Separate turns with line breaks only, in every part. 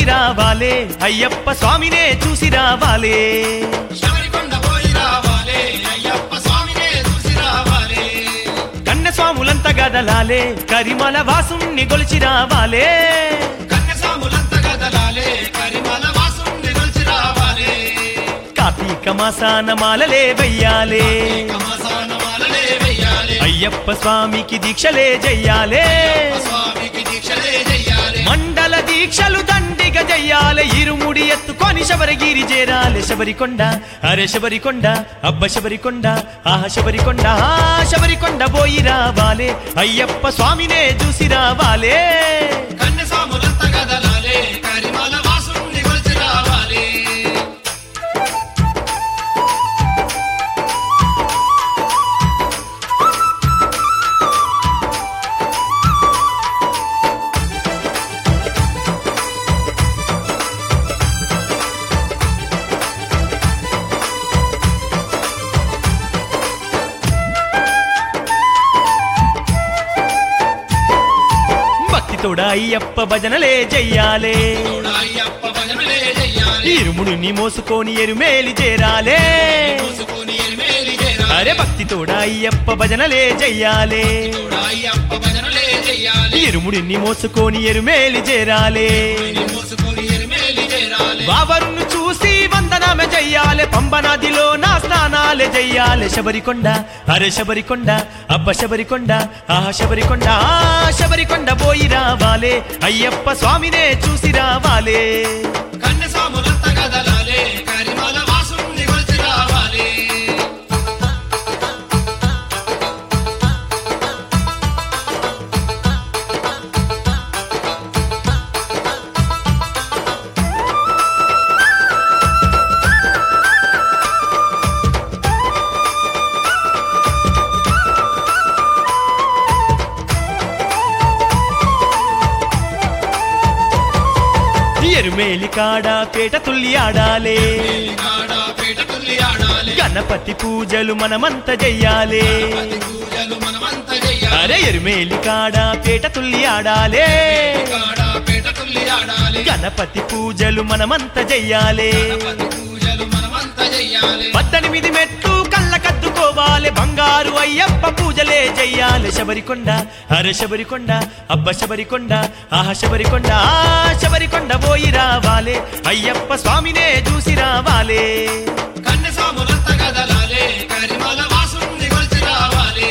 పోయి రావాలే అయ్యప్ప స్వామినే చూసి రావాలే
శబరికొండ పోయి రావాలే అయ్యప్ప స్వామినే చూసి రావాలే
కన్నె స్వాములంతా గదలాలే కరిమల వాసుణ్ణి గొలిచి రావాలే
కన్యసాములంత గదలాలే కరిమల వాసుని కొలిచి రావాలే
కార్తీక మాసాన మాలలే వెయ్యాలే
కమసాన మాలలే వెయ్యాలే
అయ్యప్ప స్వామికి దీక్షలే చెయ్యాలే
స్వామికి దీక్షలే చెయ్యాలి
మండల దీక్షలు దండిగా చెయ్యాలే ఇరుముడి ఎత్తుకొని శబరిగిరి చేరాలే శబరికొండ అరే శబరికొండ అబ్బ శబరికొండ ఆహ శబరికొండ ఆ శబరికొండ పోయి రావాలే అయ్యప్ప స్వామినే చూసి రావాలే
కన్యసాములంత గదలాలే కరిమల వాసుని కొలిచి రావాలే
భక్తితోడ అయ్యప్ప భజనలే చెయ్యాలే
అయ్యప్ప భజనలే చెయ్యాలి
ఇరుముడిని మోసుకొని ఎరుమేలి చేరాలే
మూసుకొని ఎలిమేలి చేరాలి
అరే భక్తితోడ అయ్యప్ప భజనలే చెయ్యాలే
అయ్యప్ప భజనలే చెయ్యాలి
ఇరుముడిని మోసుకొని ఎరుమేలి చేరాలే
మూసుకొని ఎలిమేలి చేరాలి
బావరును చూసి వందనమే చెయ్యాలే పంబ నదిలో నా స్నానాలే చెయ్యాలే శబరికొండ అరే శబరికొండ అబ్బ శబరికొండ ఆహ శబరికొండ ఆ శబరికొండ పోయి రావాలే అయ్యప్ప స్వామినే చూసి రావాలే
కన్యసాములంత గదలాలే కరిమల వాసుని కొలిచి రావాలి
ఎరుమేలి కాడ పేట తుల్లి ఆడాలే
కాడ పీట తుల్లి ఆడాలి
గణపతి పూజలు మనమంత చెయ్యాలే
పూజలు మనమంత చెయ్యాలి
అరే ఎరుమేలి కాడ పేట తుల్లి ఆడాలే
కాడ పీట తుల్లి ఆడాలి
గణపతి పూజలు మనమంత చెయ్యాలే
గణపతి పూజలు మనమంత చెయ్యాలి
పద్దెనిమిది మెట్లు కళ్ళ కద్దుకోవాలి బంగారు అయ్యప్ప పూజలే చెయ్యాలి శబరికొండ అరే శబరికొండ అబ్బ శబరికొండ ఆహ శబరికొండ ఆ శబరికొండ పోయి రావాలే అయ్యప్ప స్వామినే చూసి రావాలే
కన్యసాములంత గదలాలే కరిమల వాసుని కొలిచి రావాలి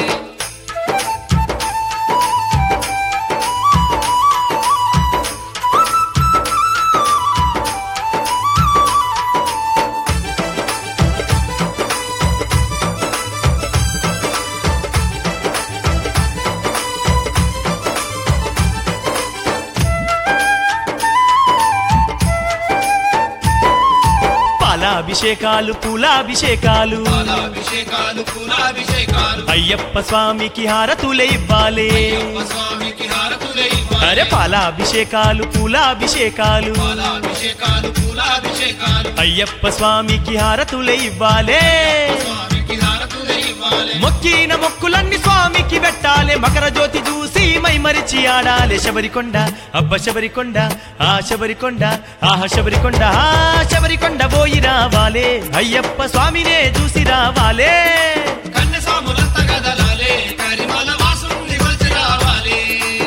పాలాభిషేకాలు పూలాభిషేకాలు
పాలాభిషేకాలు పూలాభిషేకాలు
అయ్యప్ప స్వామికి హారతులే ఇవ్వాలి
అయ్యప్ప స్వామికి హారతులే ఇవ్వాలి
అరే పాలాభిషేకాలు పూలాభిషేకాలు
పాలాభిషేకాలు పూలాభిషేకాలు
అయ్యప్ప స్వామికి హారతులే ఇవ్వాలే
స్వామికి హారతులే ఇవ్వాలి
మొక్కిన మొక్కులన్నీ స్వామికి పెట్టాలి మకర జ్యోతి చూసి మై మరిచి ఆడాలి శబరికొండ అబ్బ శబరికొండ ఆ శబరికొండ ఆహ శబరికొండ ఆ శబరికొండ పోయి రావాలే అయ్యప్ప స్వామినే చూసి రావాలే
కన్యసాములంత గదలాలే కరిమల వాసుని కొలిచి రావాలి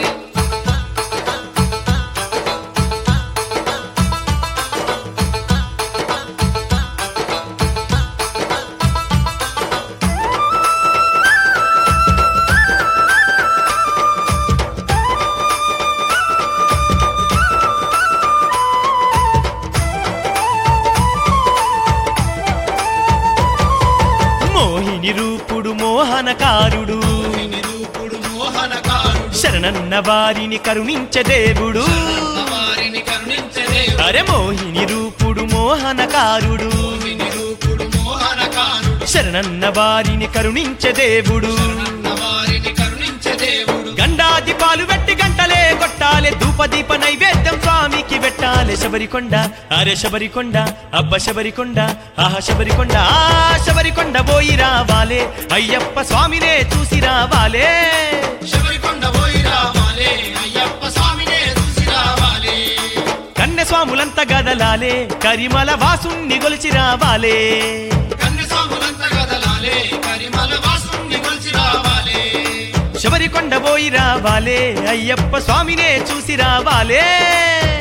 మోహిని రూపుడు మోహనకారుడు
నిరూపుడు మోహనకారుడు
శరణన్న వారిని కరుణించే దేవుడు
వారిని కరుణించదే
అరే మోహిని రూపుడు మోహనకారుడు
నిరూపుడు మోహనకారుడు
శరణన్న వారిని కరుణించే దేవుడు
వారిని కరుణించే దేవుడు
గండాది పాలు పెట్టి గంటలే కొట్టాలి ధూపదీప నైవేద్యం స్వామికి పెట్టాలి శబరికొండ అరే శబరికొండ అబ్బ శబరికొండ ఆహ శబరికొండ ఆ శబరికొండ పోయి రావాలే అయ్యప్ప స్వామినే చూసి రావాలే
శబరికొండ పోయి రావాలి అయ్యప్ప స్వామినే చూసి రావాలి
కన్నె గదలాలే కరిమల వాసుణ్ణి గొలిచి రావాలే
కన్య స్వాములంత గదలాలే కరిమల వాసుని కొలిచి రావాలే
శబరికొండ పోయి రావాలే అయ్యప్ప స్వామినే చూసి రావాలే